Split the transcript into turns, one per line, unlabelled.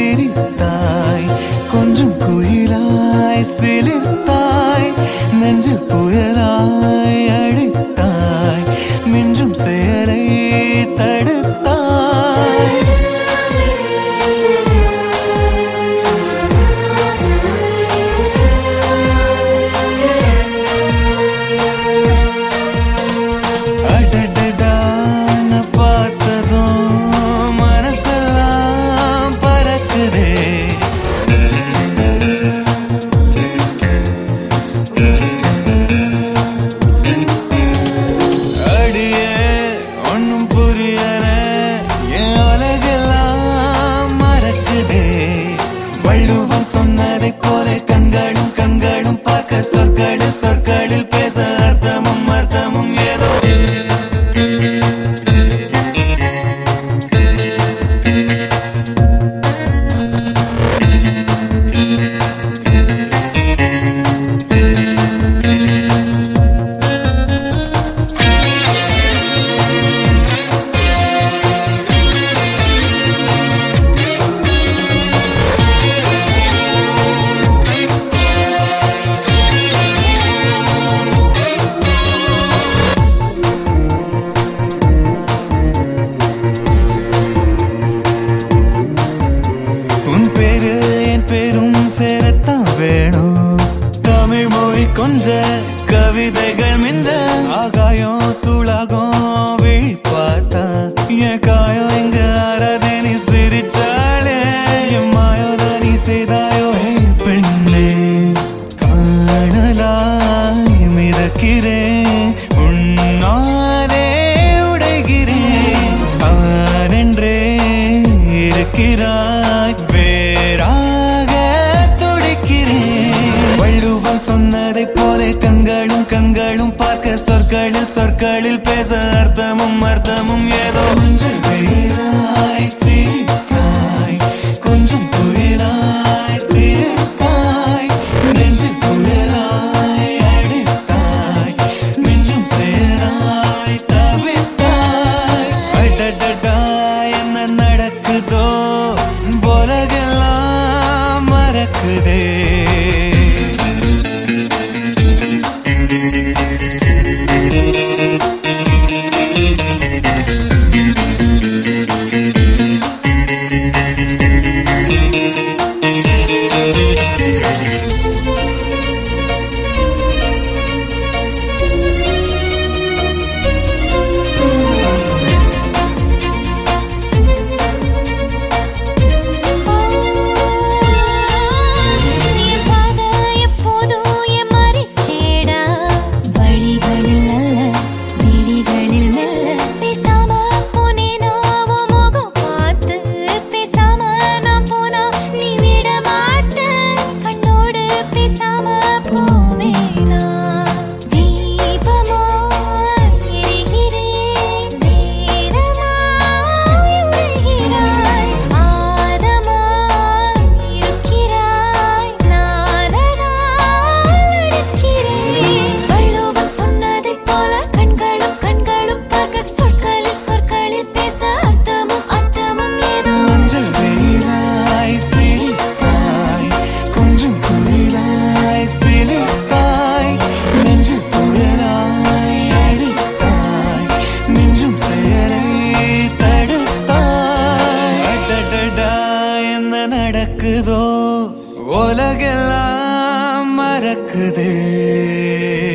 சிரித்தாய் கொஞ்சம் குயிலாய் சிலிர்த்தாய் நெஞ்சில் புயலாய் அடித்தாய் மின்றும் செயலை தடுத்தாய் அடடடா, நான் பார்த்ததும் மனசெல்லாம் பறக்குதே அடியே ஒண்ணும் புரியல என் உலகெல்லாம் மறக்குதே வள்ளுவம் சொன்னதைப் போல கண்களும் கண்களும் பார்க்க சொற்களில் சொற்களில் பேச அர்த்தமும் அர்த்தமும் ஏதோ உன் பேரு என் பேரும் சேரத்தான் வேணும் தமிழ் மொழி கொஞ்ச கவிதைகள் மிஞ்ச ஆகாயம் தூளாகும் விழி பார்த்தா என் காயம் எங்க ஆறாதே நீ சிரிச்சாலே என் மாயோதனி செய்தாயோ ஹே பெண்ணே காணலாய் மிதக்கிறேன் உன்னாலே உடைகிறேன் ஆனென்றே இருக்கிறாய் வேறாக துடிக்கிறேன் வள்ளுவம் சொன்னதைப் போல கண்களும் கண்களும் பார்க்க சொற்களில் சொற்களில் பேச அர்த்தமும் அர்த்தமும் ஏதோ மஞ்சள் வெயிலாய் சிரித்தாய் கொஞ்சம் புயலாய் சிரித்தாய் நெஞ்சில் புயலாய் அடித்தாய் மிஞ்சும் சேராய் தவித்தாய் அடடடா என்ன நடக்குதோ உலகெல்லாம் மறக்குதே
என் பாத எப்போதும் என் மறிச்சேடா வழிகளில் அல்ல விழிகளில் மெல்ல பேசாம போனேனா உன் முகம் பார்த்து பேசாம நான் போனா நீ விட மாட்ட கண்ணோடு பேசாம போவேனா தீபமாய் எரிகிறேன் நேரமாய் உரைகிறாய் மாதமாய் இருக்கிறாய் நானதால் நடக்கிறேன் வள்ளுவம் சொன்னதைப் போல கண்களும் கண்களும் பார்க்க சொற்களில் சொற்களில் பேச அர்த்தமும் அர்த்தமும் ஏதோ
மஞ்சள் வெயிலாய் சிரித்தாய் கொஞ்சம் குயிலாய் சிலிர்த்தாய் நெஞ்சில் புயலாய் அடித்தாய் மிஞ்சும் செயலை தடுத்தாய் அடடடா என்ன நடக்குதோ உலகெல்லாம் மறக்குதே